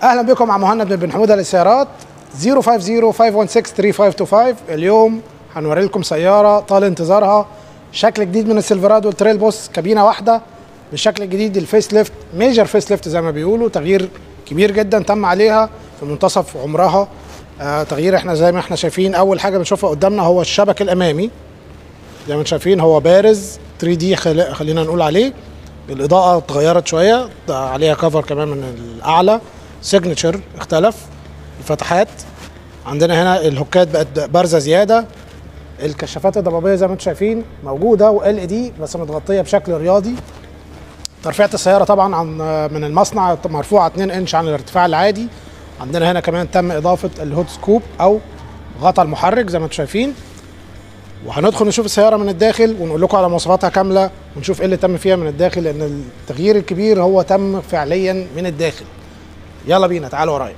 اهلا بكم مع مهند بن حموده للسيارات 050-516-3525 اليوم هنوري لكم سياره طال انتظارها شكل جديد من السيلفرادو التريل بوس كابينه واحده بالشكل الجديد الفيس ليفت ميجر فيس ليفت زي ما بيقولوا تغيير كبير جدا تم عليها في منتصف عمرها آه تغيير احنا زي ما احنا شايفين اول حاجه بنشوفها قدامنا هو الشبك الامامي زي ما انتم شايفين هو بارز 3 دي خلينا نقول عليه الاضاءه اتغيرت شويه عليها كفر كمان من الاعلى سيجنتشر اختلف الفتحات عندنا هنا الهوكات بقت بارزه زياده الكشافات الضبابيه زي ما انتم شايفين موجوده وال اي دي بس متغطيه بشكل رياضي ترفيعه السياره طبعا عن من المصنع مرفوعه 2 انش عن الارتفاع العادي عندنا هنا كمان تم اضافه الهوت سكوب او غطا المحرك زي ما انتم شايفين وهندخل نشوف السياره من الداخل ونقول لكم على مواصفاتها كامله ونشوف ايه اللي تم فيها من الداخل لان التغيير الكبير هو تم فعليا من الداخل يلا بينا تعالوا ورايا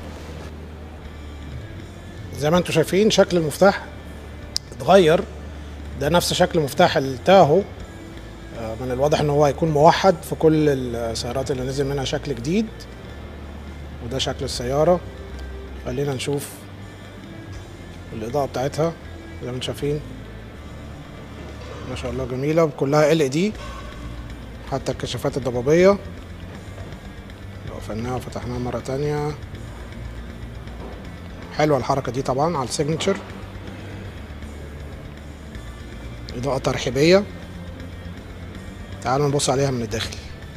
زي ما انتم شايفين شكل المفتاح اتغير ده نفس شكل مفتاح التاهو من الواضح ان هو هيكون موحد في كل السيارات اللي نزل منها شكل جديد وده شكل السيارة خلينا نشوف الإضاءة بتاعتها زي ما انتم شايفين ما شاء الله جميلة كلها ال دي حتى الكشافات الضبابية لو قفلناها وفتحناها مرة تانية حلوة الحركة دي طبعا على السيجنتشر إضاءة ترحيبية تعالوا نبص عليها من الداخل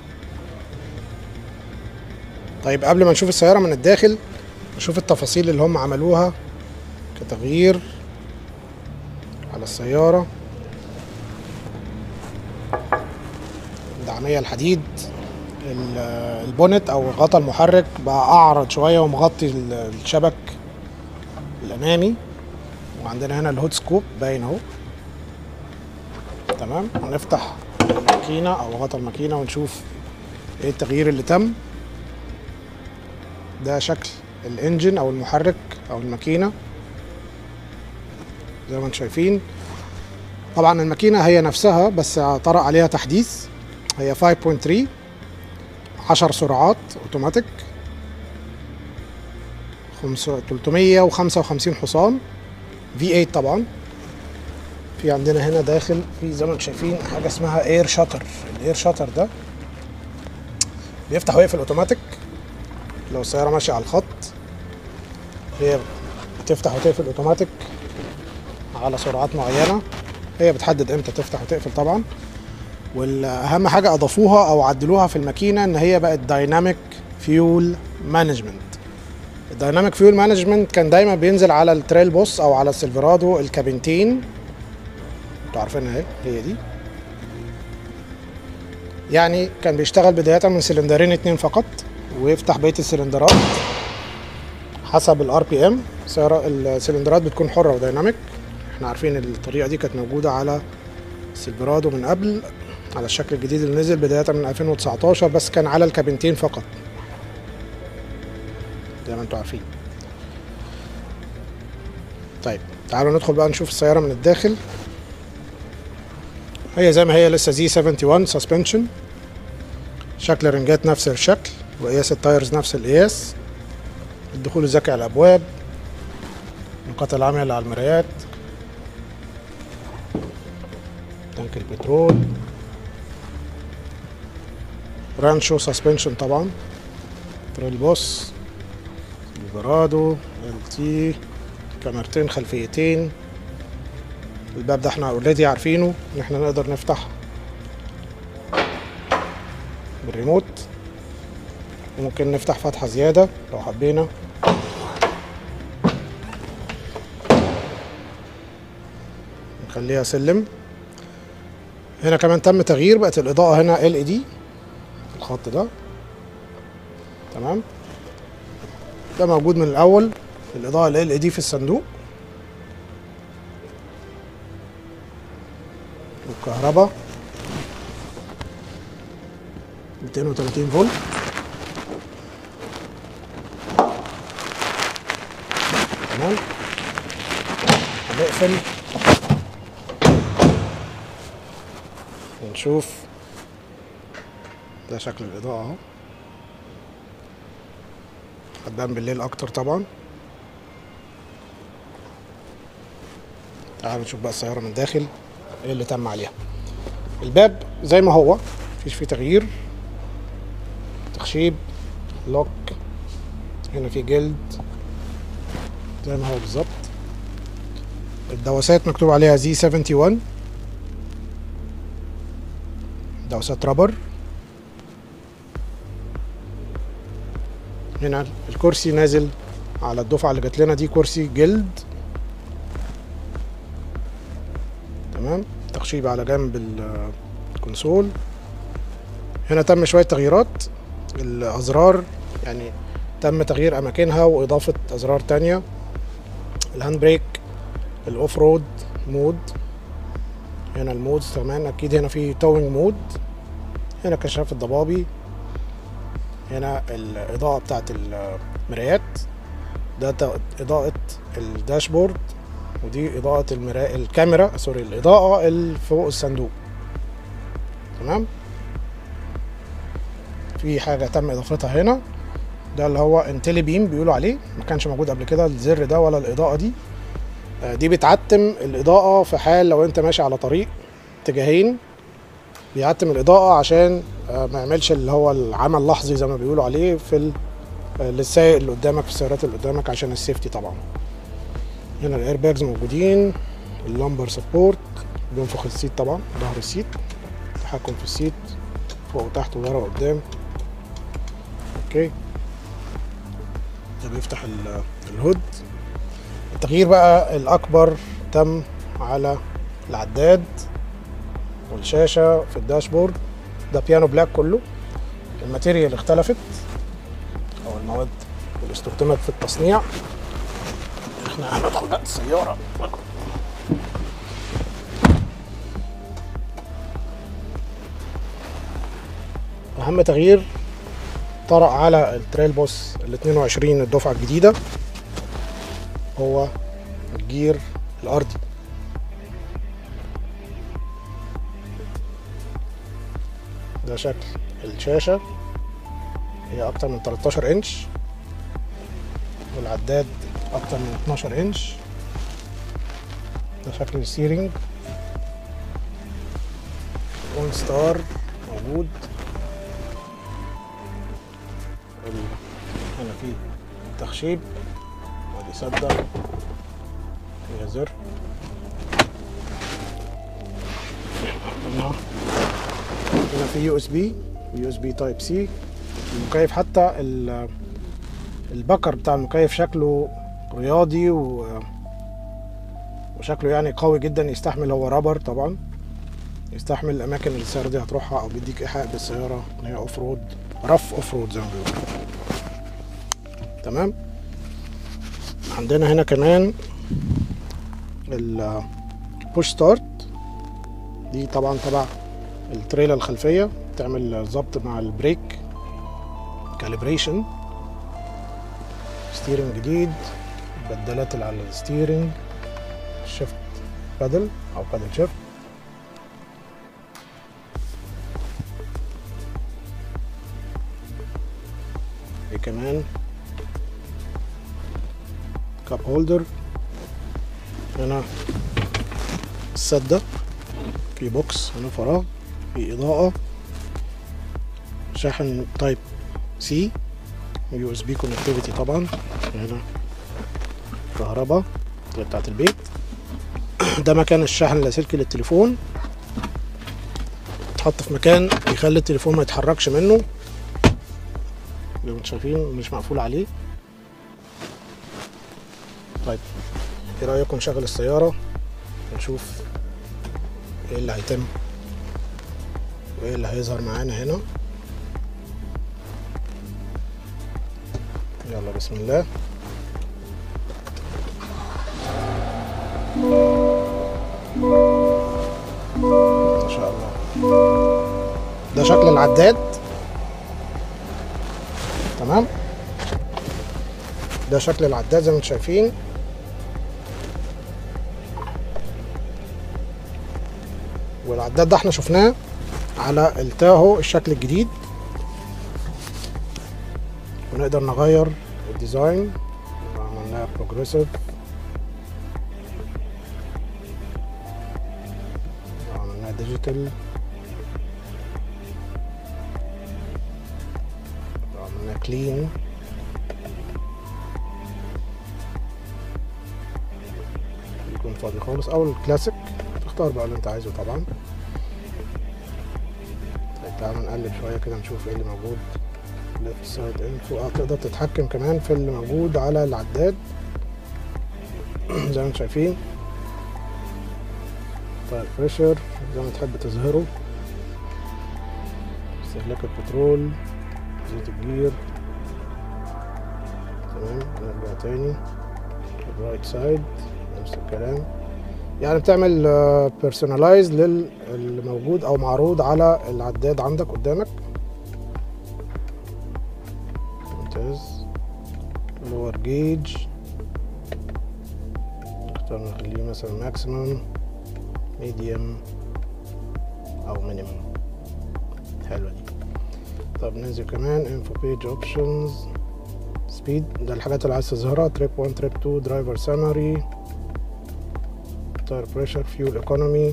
طيب قبل ما نشوف السيارة من الداخل نشوف التفاصيل اللي هم عملوها كتغيير على السيارة دعمية الحديد البونت او غطا المحرك بقى اعرض شوية ومغطي الشبك الامامي وعندنا هنا الهود سكوب باين اهو تمام هنفتح الماكينة او غطا الماكينة ونشوف ايه التغيير اللي تم ده شكل الانجن او المحرك او الماكينة زي ما انتم شايفين طبعا الماكينة هي نفسها بس طرأ عليها تحديث هي 5.3 10 سرعات اوتوماتيك 355 حصان في 8 طبعا في عندنا هنا داخل في زي ما انتم شايفين حاجه اسمها اير شاتر الاير شاتر ده بيفتح ويقفل اوتوماتيك لو السياره ماشيه على الخط هي بتفتح وتقفل اوتوماتيك على سرعات معينه هي بتحدد امتى تفتح وتقفل طبعا والاهم حاجه اضافوها او عدلوها في الماكينه ان هي بقت دايناميك فيول مانجمنت الدايناميك فيول مانجمنت كان دايما بينزل على التريل بوس او على السيلفرادو الكابينتين انتوا عارفينها اهي هي دي يعني كان بيشتغل بداية من سلندرين اتنين فقط ويفتح بقية السلندرات حسب الار بي ام السلندرات بتكون حرة وديناميك احنا عارفين الطريقة دي كانت موجودة على سيلفرادو من قبل على الشكل الجديد اللي نزل بداية من 2019 بس كان على الكابينتين فقط زي ما انتوا عارفين طيب تعالوا ندخل بقى نشوف السيارة من الداخل هي زي ما هي لسه زي 71 سسبنشن شكل الرنجات نفس الشكل وقياس التايرز نفس القياس الدخول الذكي على الابواب نقاط العمل على المرايات تانك البترول رانشو سسبنشن طبعا تريل بوس الفرادو ال تي كاميرتين خلفيتين الباب ده احنا اوريدي عارفينه ان احنا نقدر نفتح بالريموت وممكن نفتح فتحة زيادة لو حبينا نخليها سلم هنا كمان تم تغيير بقت الإضاءة هنا ال اي دي الخط ده تمام ده موجود من الأول الإضاءة ال اي دي في الصندوق والكهرباء 230 فولت تمام هنقفل ونشوف ده شكل الإضاءة أهو هتبان بالليل اكتر طبعا تعالوا نشوف بقى السيارة من داخل ايه اللي تم عليها الباب زي ما هو مفيش فيه تغيير تخشيب لوك هنا في جلد زي ما هو بالظبط الدواسات مكتوب عليها زي 71 دواسات رابر هنا الكرسي نازل على الدفعة اللي جات لنا دي كرسي جلد تمام تخشيب على جنب ال- الكونسول هنا تم شوية تغييرات الأزرار يعني تم تغيير أماكنها وإضافة أزرار تانية الهاند بريك الأوف رود مود هنا المود كمان أكيد هنا في توينج مود هنا كشاف الضبابي هنا الإضاءة بتاعت المرايات ده ت- إضاءة الداشبورد ودي إضاءة المراية الكاميرا سوري الإضاءة اللي فوق الصندوق تمام في حاجة تم إضافتها هنا ده اللي هو انتلي بيم بيقولوا عليه ما كانش موجود قبل كده الزر ده ولا الإضاءة دي آه، دي بتعتم الإضاءة في حال لو أنت ماشي على طريق اتجاهين بيعتم الإضاءة عشان آه، ما يعملش اللي هو العمل اللحظي زي ما بيقولوا عليه في ال- آه، للسائق اللي قدامك في السيارات اللي قدامك عشان السيفتي طبعا هنا الاير باجز موجودين اللمبر سبورت بينفخ السيت طبعا ظهر السيت تحكم في السيت فوق وتحت وورا وقدام اوكي ده بيفتح ال- الهود التغيير بقى الاكبر تم على العداد والشاشه في الداشبورد ده بيانو بلاك كله الماتيريال اختلفت او المواد اللي استخدمت في التصنيع احنا هندخل بقى السياره اهم تغيير طرأ على التريل بوس ال 22 الدفعه الجديده هو الجير الارضي ده شكل الشاشه هي اكتر من 13 انش والعداد اكتر من 12 انش ده شكل السيرنج اون ستار موجود ال- هنا في تخشيب ودي سدة فيها زر هنا هنا في يو اس بي يو اس بي تايب سي المكيف حتى ال- البكر بتاع المكيف شكله رياضي و وشكله يعني قوي جدا يستحمل هو رابر طبعا يستحمل الاماكن اللي السياره دي هتروحها او بيديك ايحاء بالسياره ان هي اوف رود رف اوف رود زي ما بيقولوا تمام عندنا هنا كمان البوش ستارت دي طبعا تبع التريلا الخلفيه تعمل ظبط مع البريك كاليبريشن ستيرنج جديد بدلات اللي على الستيرنج شيفت بادل او بادل شيفت ايه كمان كاب هولدر هنا السدة في بوكس هنا فراغ في إضاءة شاحن تايب سي يو اس بي كونكتيفيتي طبعا هنا كهرباء زي بتاعت البيت ده مكان الشحن اللاسلكي للتليفون تحط في مكان يخلي التليفون ما يتحركش منه زي ما انتم شايفين مش مقفول عليه طيب ايه رايكم نشغل السياره ونشوف ايه اللي هيتم وايه اللي هيظهر معانا هنا يلا بسم الله ما شاء الله ده شكل العداد تمام ده شكل العداد زي ما انتم شايفين والعداد ده احنا شفناه على التاهو الشكل الجديد ونقدر نغير الديزاين عملناها بروجريسيف عملناها ديجيتال عملناها كلين يكون فاضي خالص او الكلاسيك تختار بقى اللي انت عايزه طبعا طيب تعالى نقلب شويه كده نشوف ايه اللي موجود ليفت سايد انفو اه تقدر تتحكم كمان في اللي موجود على العداد زي ما انتم شايفين طيب بريشر زي ما تحب تظهره استهلاك البترول زيت الجير تمام نرجع تاني الرايت سايد نفس الكلام يعني بتعمل بيرسونلايز للموجود او معروض على العداد عندك قدامك ممتاز لور جيج نختار نخليه مثلا ماكسيمم ميديوم او مينيمم حلوه دي طب ننزل كمان انفو بيج اوبشنز سبيد ده الحاجات اللي عايز تظهرها تريب 1 تريب 2 درايفر سامري تاير بريشر فيول ايكونومي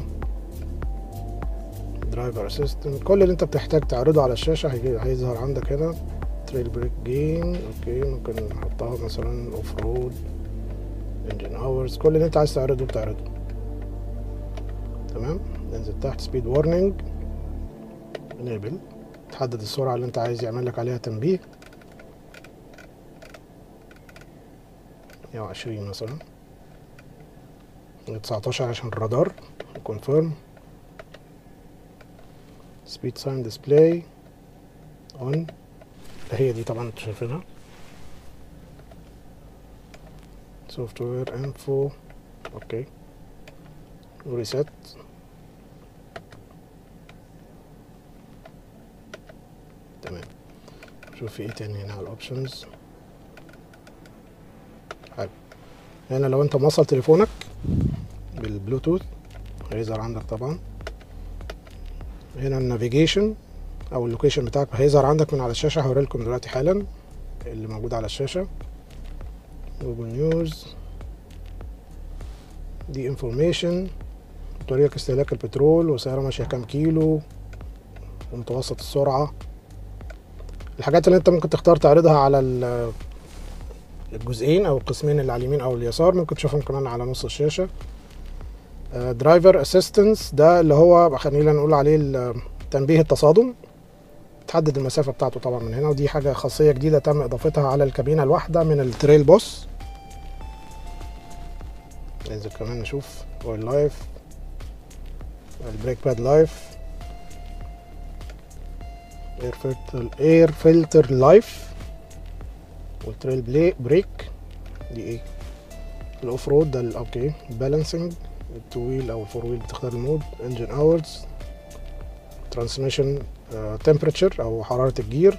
درايفر اسيستنت كل اللي انت بتحتاج تعرضه على الشاشه هيجي هيظهر عندك هنا تريل بريك جين اوكي ممكن نحطها مثلا اوف رود انجن اورز كل اللي انت عايز تعرضه بتعرضه تمام ننزل تحت سبيد وارنينج انيبل تحدد السرعه اللي انت عايز يعمل لك عليها تنبيه 120 مثلا 19 عشان الرادار كونفيرم سبيد ساين ديسبلاي اون هي دي طبعا انتوا شايفينها سوفت وير انفو اوكي وريسيت تمام شوف في ايه تاني هنا على الاوبشنز حلو هنا لو انت موصل تليفونك بالبلوتوث هيظهر عندك طبعا هنا النافيجيشن او اللوكيشن بتاعك هيظهر عندك من على الشاشه هوريلكم دلوقتي حالا اللي موجود على الشاشه جوجل نيوز دي انفورميشن طريقة استهلاك البترول وسعرها ماشية كام كيلو ومتوسط السرعة الحاجات اللي انت ممكن تختار تعرضها على الجزئين او القسمين اللي على اليمين او اليسار ممكن تشوفهم كمان على نص الشاشة درايفر اسيستنس ده اللي هو خلينا نقول عليه تنبيه التصادم تحدد المسافة بتاعته طبعا من هنا ودي حاجة خاصية جديدة تم اضافتها على الكابينة الواحدة من التريل بوس ننزل كمان نشوف اويل لايف البريك باد لايف اير فلتر اير فلتر لايف والتريل بلاي بريك دي ايه الاوف رود ده اوكي بالانسنج التو ويل او الفور ويل بتختار المود انجن اورز ترانسميشن تمبريتشر او حراره الجير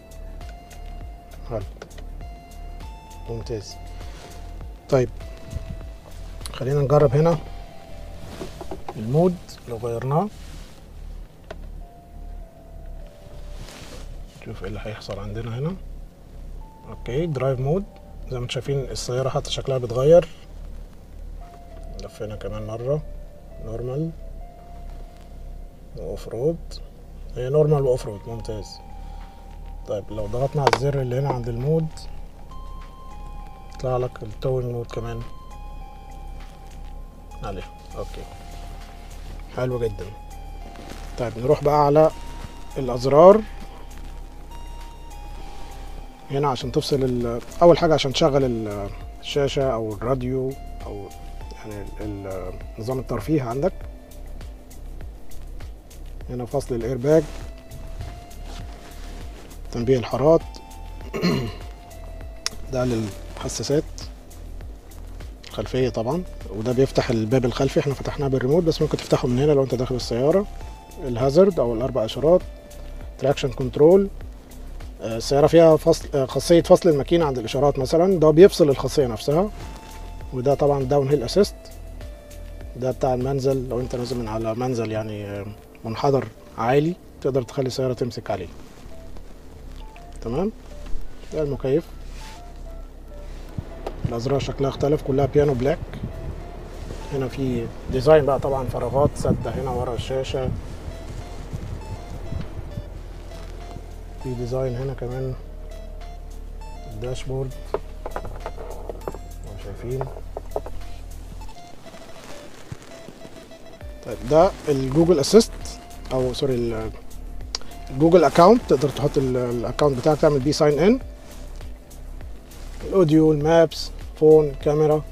حلو ممتاز طيب خلينا نجرب هنا المود لو غيرناه نشوف ايه اللي هيحصل عندنا هنا اوكي درايف مود زي ما انتم شايفين السيارة حتى شكلها بيتغير لفينا كمان مرة نورمال واوف رود هي نورمال واوف رود ممتاز طيب لو ضغطنا على الزر اللي هنا عند المود يطلع لك التوين مود كمان عليه اوكي حلو جدا طيب نروح بقى على الازرار هنا عشان تفصل اول حاجه عشان تشغل الشاشه او الراديو او يعني نظام الترفيه عندك هنا فصل الايرباج تنبيه الحارات ده للحساسات خلفيه طبعا وده بيفتح الباب الخلفي احنا فتحناه بالريموت بس ممكن تفتحه من هنا لو انت داخل السياره الهازارد او الاربع اشارات تراكشن كنترول السياره فيها فصل خاصيه فصل الماكينه عند الاشارات مثلا ده بيفصل الخاصيه نفسها وده طبعا داون هيل اسيست ده بتاع المنزل لو انت نازل من على منزل يعني منحدر عالي تقدر تخلي السياره تمسك عليه تمام ده المكيف الازرار شكلها اختلف كلها بيانو بلاك هنا في ديزاين بقى طبعا فراغات سادة هنا ورا الشاشة في ديزاين هنا كمان الداشبورد لو شايفين طيب ده الجوجل اسيست او سوري ال- الجوجل اكونت تقدر تحط ال- الاكونت بتاعك تعمل بيه ساين ان الاوديو المابس فون كاميرا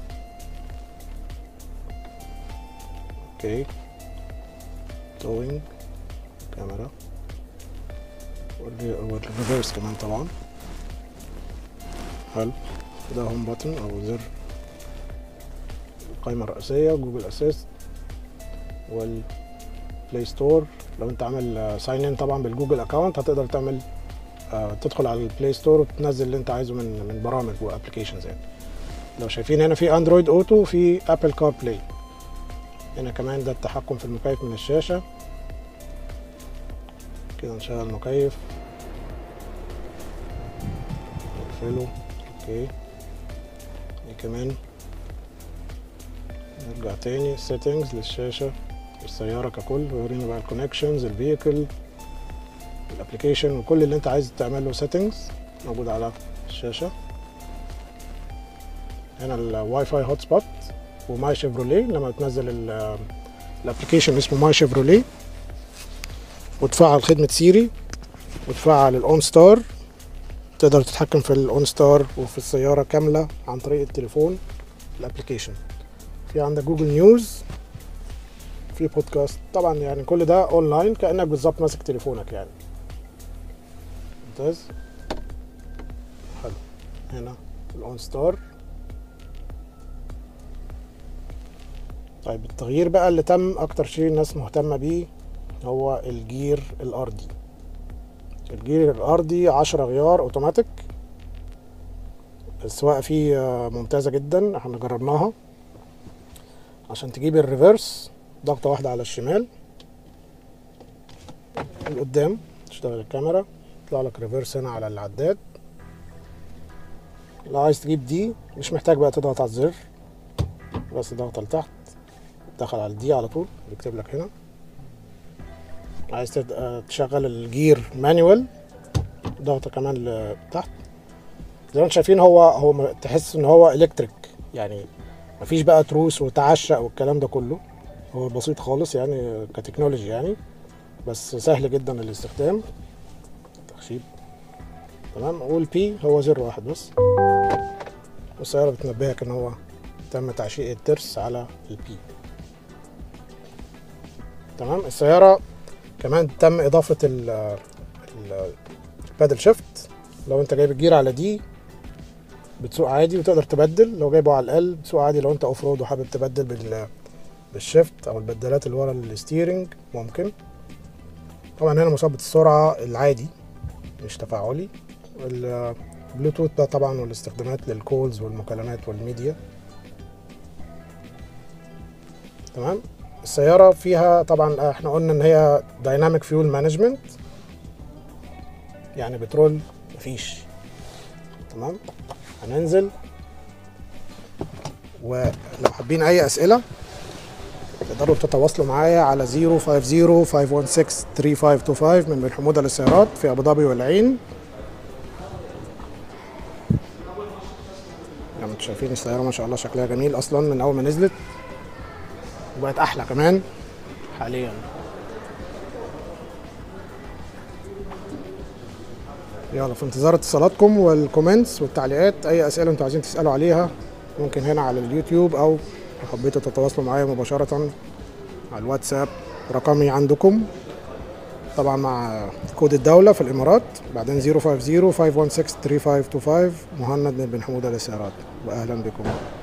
اوكي توينج كاميرا والري- والريفرس كمان طبعا حلو ده هوم بutton او زر القائمة الرئيسية جوجل اسيست والبلاي ستور لو انت عامل ساين ان طبعا بالجوجل اكونت هتقدر تعمل آه، تدخل على البلاي ستور وتنزل اللي انت عايزه من من برامج وابلكيشنز يعني لو شايفين هنا في اندرويد اوتو وفي ابل كار بلاي هنا كمان ده التحكم في المكيف من الشاشة كده نشغل المكيف نقفله اوكي دي كمان نرجع تاني settings للشاشة السيارة ككل ويورينا بقى الكونكشنز الفيكل الابلكيشن وكل اللي انت عايز تعمل له settings موجود على الشاشة هنا الواي فاي هوت سبوت وماي شيفروليه لما تنزل الابلكيشن اسمه ماي شيفروليه وتفعل خدمة سيري وتفعل الاون ستار تقدر تتحكم في الاون ستار وفي السيارة كاملة عن طريق التليفون الابلكيشن في عندك جوجل نيوز في بودكاست طبعا يعني كل ده اونلاين كانك بالظبط ماسك تليفونك يعني ممتاز حلو هنا الاون ستار طيب التغيير بقى اللي تم اكتر شيء الناس مهتمة بيه هو الجير الارضي الجير الارضي عشرة غيار اوتوماتيك السواقة فيه آه، ممتازة جدا احنا جربناها عشان تجيب الريفرس ضغطة واحدة على الشمال من قدام تشتغل الكاميرا يطلع لك ريفرس هنا على العداد لو عايز تجيب دي مش محتاج بقى تضغط على الزر بس ضغطة لتحت دخل على الدي على طول بيكتب لك هنا عايز تد- آه، تشغل الجير مانيوال ضغطة كمان لتحت زي ما انتم شايفين هو هو م- تحس ان هو الكتريك يعني مفيش بقى تروس وتعشق والكلام ده كله هو بسيط خالص يعني كتكنولوجي يعني بس سهل جدا الاستخدام تخشيب تمام والبي هو زر واحد بس والسيارة بتنبهك ان هو تم تعشيق الترس على البي تمام السيارة كمان تم اضافة ال ال- البادل شيفت لو انت جايب الجير على دي بتسوق عادي وتقدر تبدل لو جايبه على ال بتسوق عادي لو انت اوف رود وحابب تبدل بال بالشيفت او البدلات اللي ورا الستيرنج ممكن طبعا هنا مثبت السرعة العادي مش تفاعلي البلوتوث ده طبعا والاستخدامات للكولز والمكالمات والميديا تمام السيارة فيها طبعا احنا قلنا ان هي دايناميك فيول مانجمنت يعني بترول مفيش تمام هننزل ولو حابين اي اسئله تقدروا تتواصلوا معايا على 050 516 3525 من بن حموده للسيارات في ابو ظبي والعين زي ما انتم شايفين السياره ما شاء الله شكلها جميل اصلا من اول ما نزلت وبقت احلى كمان حاليا يلا في انتظار اتصالاتكم والكومنتس والتعليقات اي اسئله انتوا عايزين تسالوا عليها ممكن هنا على اليوتيوب او لو حبيتوا تتواصلوا معايا مباشره على الواتساب رقمي عندكم طبعا مع كود الدولة في الإمارات بعدين 050 516 3525 مهند بن حمودة للسيارات وأهلا بكم